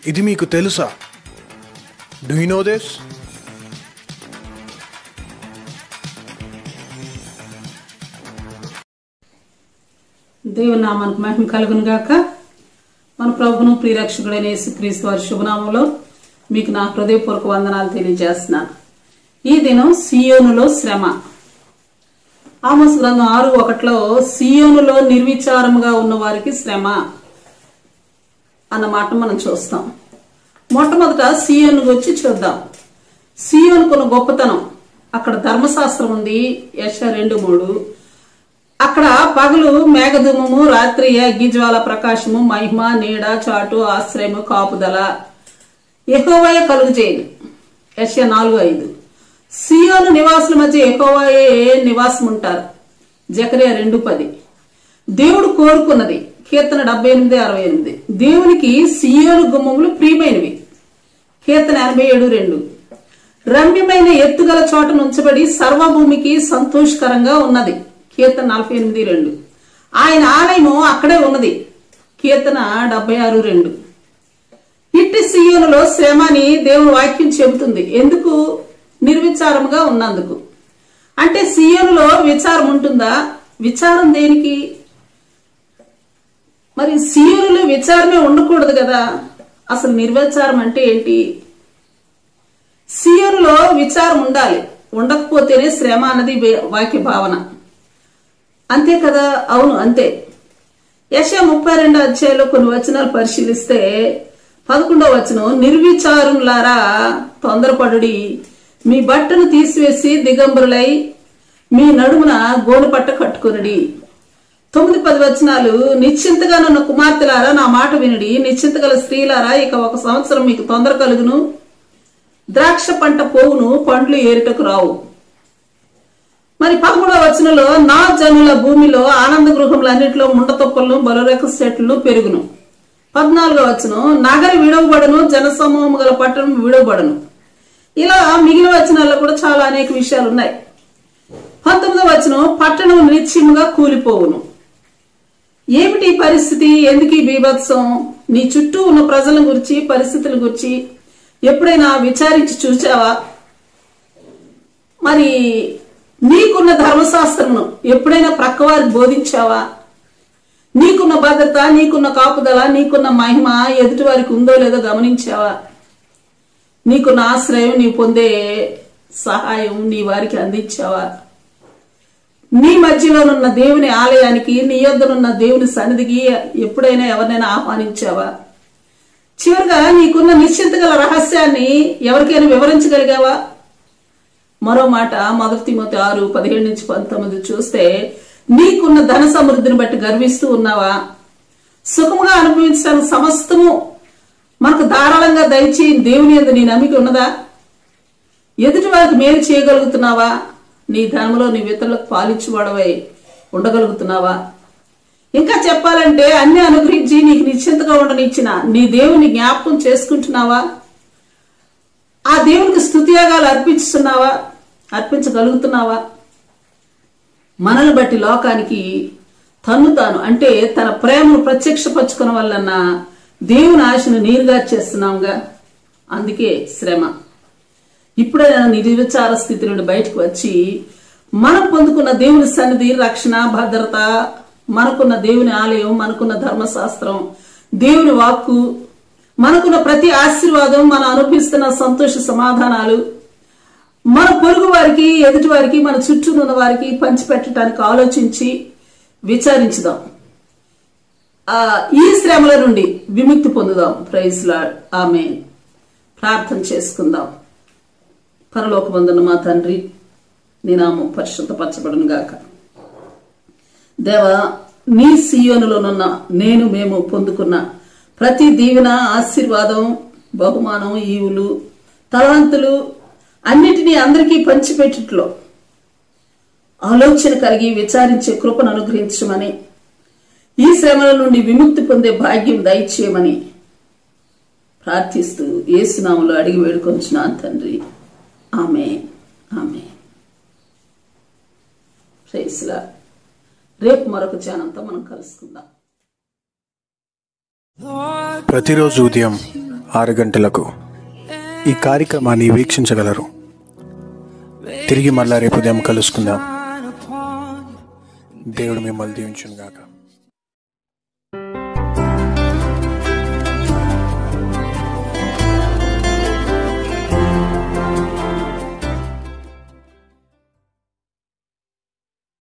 ఇది మీకు తెలుసా డూ యూ నో దిస్ దేవుని నామానికి మహిమ కలుగును గాక మన ప్రభును ప్రియరక్షకుడైన యేసుక్రీస్తు వారి శుభనామంలో మీకు నా హృదయపూర్వక వందనాలు తెలియజేస్తున్నాను ఈ దినం సియోనులో శ్రమ ఆమోస్ గ్రంథం ఆరు ఒకటిలో సియోనులో నిర్విచారముగా ఉన్న వారికి శ్రమ అన్న మాట మనం చూస్తాం మొట్టమొదట సియోను వచ్చి చూద్దాం సియోనుకున్న గొప్పతనం అక్కడ ధర్మశాస్త్రం ఉంది యశ రెండు మూడు అక్కడ పగలు మేఘధూమము రాత్రి అగ్గిజ్వాల ప్రకాశము మహిమ నీడ చాటు ఆశ్రయము కాపుదల ఎహోవయ కలుగు చేయను యశ నాలుగు ఐదు సియోను నివాసుల మధ్య ఎహోవాయే నివాసం ఉంటారు జకరియా రెండు పది దేవుడు కోరుకున్నది కీర్తన డెబ్బై ఎనిమిది అరవై ఎనిమిది దేవునికి సియోను గుమ్మములు ప్రియమైనవి కీర్తన ఎనభై ఏడు రెండు రమ్యమైన ఎత్తుగల చోట నుంచబడి సర్వభూమికి సంతోషకరంగా ఉన్నది కీర్తన నలభై ఎనిమిది రెండు ఆయన ఆలయము అక్కడే ఉన్నది కీర్తన డెబ్బై ఆరు రెండు ఇట్టి సీయోనులో శ్రమ అని దేవుని వాక్యం చెబుతుంది ఎందుకు నిర్విచారముగా ఉన్నందుకు అంటే సీయోనులో విచారం ఉంటుందా విచారం దేనికి మరి సీయోనులో విచారమే ఉండకూడదు కదా అసలు నిర్విచారం అంటే ఏంటి సీయోనులో విచారం ఉండాలి ఉండకపోతేనే శ్రమ అన్నది వే- వాక్య భావన అంతే కదా అవును అంతే యశ ముప్పై రెండు అధ్యాయంలో కొన్ని వచనాలు పరిశీలిస్తే పదకొండవ వచనం నిర్విచారులారా తొందరపడుడి మీ బట్టను తీసివేసి దిగంబరులై మీ నడుమున గోను పట్ట కట్టుకొనుడి తొమ్మిది పది వచనాలు నిశ్చింతగా నన్న కుమార్తెలారా నా మాట వినుడి నిశ్చింత గల స్త్రీలారా ఇక ఒక సంవత్సరం మీకు తొందర కలుగును ద్రాక్ష పంట పోవును పండ్లు ఏరుటకు రావు మరి పదమూడవ వచనంలో నా జనుల భూమిలో ఆనంద గృహములన్నింటిలో ముండతొప్పలను బలురేఖ చెట్లు పెరుగును పద్నాలుగో వచనం నగరి విడవబడను జనసమూహము గల పట్టణం విడవబడను ఇలా మిగిలిన వచనాల్లో కూడా చాలా అనేక విషయాలు ఉన్నాయి పంతొమ్మిదవ వచనం పట్టణం నిశ్చయముగా కూలిపోవును ఏమిటి ఈ పరిస్థితి ఎందుకు ఈ బీభత్సం నీ చుట్టూ ఉన్న ప్రజల గురించి పరిస్థితుల గురించి ఎప్పుడైనా విచారించి చూచావా మరి నీకున్న ధర్మశాస్త్రమును ఎప్పుడైనా ప్రక్కవారికి బోధించావా నీకున్న భద్రత నీకున్న కాపుదల నీకున్న మహిమ ఎదుటి వారికి ఉందో లేదో గమనించావా నీకున్న ఆశ్రయం నీ పొందే సహాయం నీ వారికి అందించావా నీ మధ్యలోనున్న దేవుని ఆలయానికి నీ యొద్దనున్న దేవుని సన్నిధికి ఎప్పుడైనా ఎవరినైనా ఆహ్వానించావా చివరిగా నీకున్న నిశ్చింత గల రహస్యాన్ని ఎవరికైనా వివరించగలిగావా మరో మాట మొదటి తిమోతి ఆరు పదిహేడు నుంచి పంతొమ్మిది చూస్తే నీకున్న ధన సమృద్ధిని బట్టి గర్విస్తూ ఉన్నావా సుఖముగా అనుభవించడానికి సమస్తము మనకు ధారాళంగా దయచి దేవుని ఎందు నీ నమ్మిక ఉన్నదా ఎదుటి వారికి మేలు చేయగలుగుతున్నావా నీ ధనంలో నీ ఇతరులకు పాలించువాడవై ఉండగలుగుతున్నావా ఇంకా చెప్పాలంటే అన్ని అనుగ్రహించి నీకు నిశ్చింతగా ఉండనిచ్చిన నీ దేవుని జ్ఞాపకం చేసుకుంటున్నావా ఆ దేవునికి స్తుతియాగాలు అర్పించుతున్నావా అర్పించగలుగుతున్నావా మనల్ని బట్టి లోకానికి తన్ను తాను అంటే తన ప్రేమను ప్రత్యక్షపరచుకున్న వల్లన్న దేవుని ఆశను నీరుగా చేస్తున్నాంగా అందుకే శ్రమ ఇప్పుడే నిర్విచార స్థితి నుండి బయటకు వచ్చి మనం పొందుకున్న దేవుని సన్నిధి రక్షణ భద్రత మనకున్న దేవుని ఆలయం మనకున్న ధర్మశాస్త్రం దేవుని వాక్కు మనకున్న ప్రతి ఆశీర్వాదం మనం అనుభవిస్తున్న సంతోష సమాధానాలు మన పొరుగు వారికి ఎదుటి వారికి మన చుట్టూ ఉన్న వారికి పంచిపెట్టడానికి ఆలోచించి విచారించుదాం ఆ, ఈ శ్రమల నుండి విముక్తి పొందుదాం ప్రైజ్ లాడ్ ఆమె ప్రార్థన చేసుకుందాం పరలోకమందున మా తండ్రి నీ నామం పరిశుద్ధపరచబడును గాక దేవ నీ సీయోనులోనున్న నేను మేము పొందుకున్న ప్రతి దీవెన ఆశీర్వాదం బహుమానం ఈవులు తలాంతులు అన్నిటినీ అందరికీ పంచిపెట్టుట్లో ఆలోచన కలిగి విచారించే కృపను అనుగ్రహించమని ఈ శ్రమల నుండి విముక్తి పొందే భాగ్యం దయచేయమని ప్రార్థిస్తూ ఏసునాములో అడిగి వేడుకొంచున్నాను తండ్రి ఆమె ఆమె ప్రైస్లా రేపు మరొక ఛానల్తో మనం కలుసుకుందాం ప్రతిరోజు ఉదయం ఆరు గంటలకు ఈ కార్యక్రమాన్ని వీక్షించగలరు తిరిగి మళ్ళా రేపు ఉదయం కలుసుకుందాం దేవుడు మిమ్మల్ని దీవించును గాక